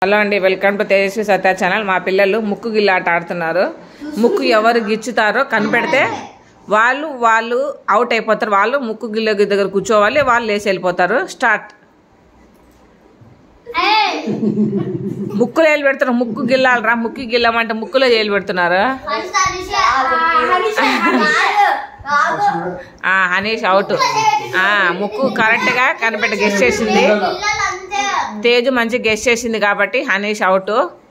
Hello అండి welcome to Tejaswi Satya channel మా పిల్లలు ముక్కు గిల్లాట ఆడుతున్నారు ముక్కు ఎవరు గిచ్చుతారో కనిపెడితే వాళ్ళు వాళ్ళు అవుట్ అయిపోతారు వాళ్ళు ముక్కు గిల్ల దగ్గర కూర్చోవాలి వాళ్ళు లేచి వెళ్ళిపోతారు స్టార్ట్ ముక్కులో ఏలు పెడుతున్నారు ముక్కు గిల్లాలరా ముక్కు గిల్లమంటే ముక్కులో ఏలు పెడుతున్నారు ఆ, హనీష్ అవుట్ ఆ, ముక్కు కరెక్ట్గా కనిపెట్టి గెస్ట్ చేసింది తేజు మంచి గెస్ట్ చేసింది కాబట్టి హనీష్ అవుట్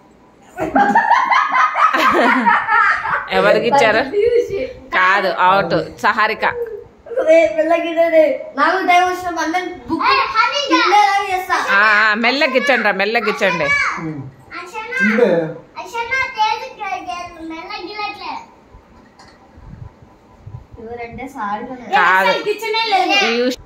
ఎవరికి ఇచ్చారు కాదు అవుట్ సహారిక నాకు టైం వచ్చిన అందరం బుక్ చేస్తా ఆ, ఆ, మెల్లకి ఇచ్చండి రా మెల్లకి ఇచ్చండి ఉంటే ఎవరంటే సారీ కాదు కిచెనే లేదు పీయూష్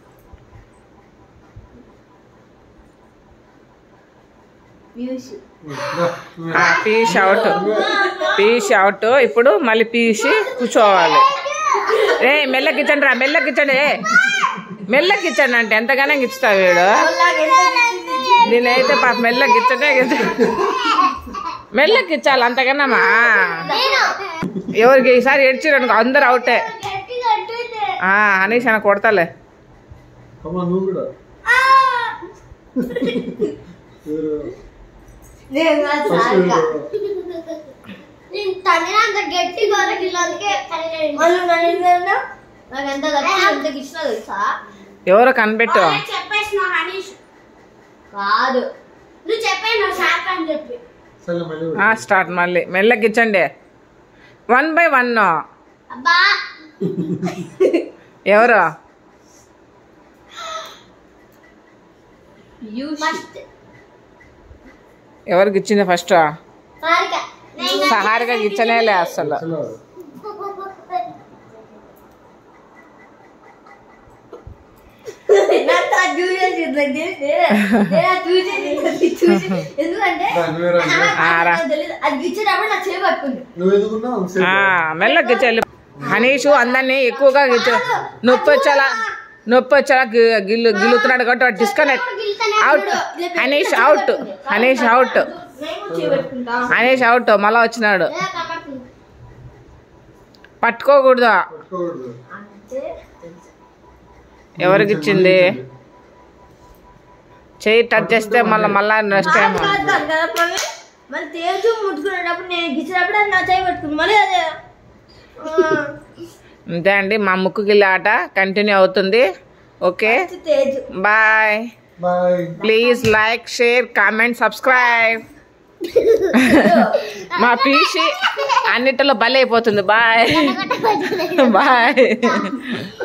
మ్యూస్ ఆ, పీయూష్ అవుట్ పీయూష్ అవుట్ ఇప్పుడు మళ్ళీ పీయూష్ కూర్చోవాలి ఏ మెల్లకి ఇచ్చండి రా మెల్లకి ఇచ్చండి ఏ మెల్లకి ఇచ్చండి అంటే ఎంతగానో ఇస్తావు వీడు నేనైతే పాప మెల్లకి ఇచ్చటే మెల్లకి ఇచ్చాలి అంతకన్నామా ఎవరికి ఈసారి ఏడ్చిరనుకో అందరు అవుటే ఆ, అనీష్ అని కొడతాలే అమ్మ నువ్వు కూడా ఎవరు? నేను కాదు ఫస్ట్ సారిగా అంత గట్టి గొర్రెకి అందుకే మళ్ళీ నన్ను ఏం చేయాలి? నాకు ఎంత గట్టి ఎంత ఇచ్చిన తెలుసా ఎవరో కనిపెట్టు చెప్పేసిన హనీష్ కాదు నువ్వు చెప్పాను షార్క్ అని చెప్పి సరే మళ్ళీ ఆ, స్టార్ట్ మళ్ళీ మెల్లకి ఇచ్చండి వన్ బై వన్ అబ్బా ఎవరు మస్త్ ఎవరికి ఇచ్చింది ఫస్ట్ సారిక సహారిగా ఇచ్చనేలే అసలు అసలు నాకు అది చూసేసి ఇట్లా చేస్తే, నేను అది చూసేసి ఇట్లా చూసి ఎందుకంటే దాని వేరే అన్న. ఆరా. నాకు తెలీదు. అది గిచ్చేటప్పుడు నా చేయి పట్టుకుంది నువ్వు ఎందుకున్నావు ఆ, మెల్లకి గిచ్చాలి హనీషు అందరినీ ఎక్కువగా గిచ్చు నొప్పి వచ్చేలా నొప్పి వచ్చేలా గి- గిల్లు గిల్లుతున్నాడు కాబట్టి disconnect out Hanish out Hanish out నేను కూడా చేయి పట్టుకుంటా హనీష్ అవుట్ మళ్ళా వచ్చినాడు ఎలా కాపాడుతుంది పట్టుకోకూడదు పట్టుకోకూడదు అంటే ఎవరికి ఇచ్చింది చెయ్యి టచ్ చేస్తే మళ్ళీ మళ్ళా నెక్స్ట్ టైం కాదు కాదు కదా ప్రవీణ్. మళ్ళీ తేజు ముట్టుకునేటప్పుడు నేను గిచ్చినప్పుడు అది నా చేయి పట్టుకుంది మళ్ళీ అదే ఆ, అంతే అండి మా ముక్కు గిల్లి ఆట కంటిన్యూ అవుతుంది okay Teju bye bye please like share comment subscribe మా పీసి అన్నిటిలో బలి అయిపోతుంది బాయ్ బాయ్